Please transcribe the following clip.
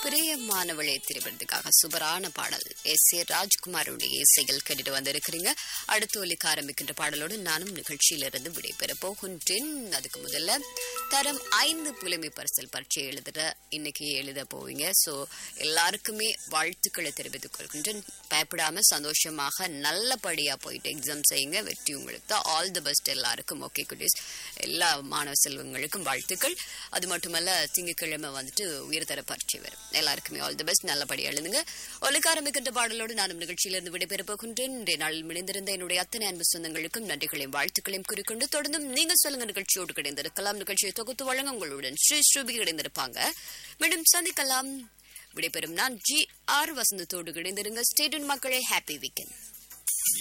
பிரியமானவளே திரைப்படத்துக்காக சூப்பரான பாடல் எஸ் ஏ ராஜ்குமாருடைய இசையில் கேட்டுட்டு வந்திருக்கிறீங்க அடுத்து ஒலிக்க ஆரம்பிக்கின்ற பாடலோடு நானும் நிகழ்ச்சியிலிருந்து விடைபெற போகின்றேன் அதுக்கு முதல்ல தரம் ஐந்து புலமை பரிசல் பரீட்சை எழுதுற இன்னைக்கு எழுத போவீங்க ஸோ எல்லாருக்குமே வாழ்த்துக்களை தெரிவித்துக் கொள்கின்றேன் பயப்படாம சந்தோஷமாக நல்லபடியா போயிட்டு எக்ஸாம் செய்யுங்க வெற்றி உங்களுக்கு தான் ஆல் தி பெஸ்ட் எல்லாருக்கும் ஓகே குட்டீஸ் எல்லா மாணவ செல்வங்களுக்கும் வாழ்த்துக்கள் அது மட்டுமல்ல திங்கட்கிழமை வந்துட்டு உயர்தர பரீட்சை வரும் எல்லாருக்குமே ஆல் தி பெஸ்ட் நல்லபடி எழுதுங்க ஒழுக்க ஆரம்பிக்கின்ற பாடலோடு நானும் நிகழ்ச்சியிலிருந்து விடைபெறப் போகின்றேன் இன்றைய நாளில் முடிந்திருந்த என்னுடைய அத்தனை அன்பு சொந்தங்களுக்கும் நன்றிகளையும் வாழ்த்துக்களையும் குறிக்கொண்டு தொடர்ந்தும் நீங்கள் சொல்லுங்க நிகழ்ச்சியோடு கிடைந்திருக்கலாம் நிகழ்ச்சியை தொகுத்து வழங்க உங்களுடன் ஸ்ரீ ஸ்ரூபி கிடைந்திருப்பாங்க மீண்டும் சந்திக்கலாம் விடைபெறும் நான் ஜி ஆர் வசந்தத்தோடு கிடைந்திருங்க ஸ்டேடன் மக்களே ஹாப்பி வீக்கெண்ட்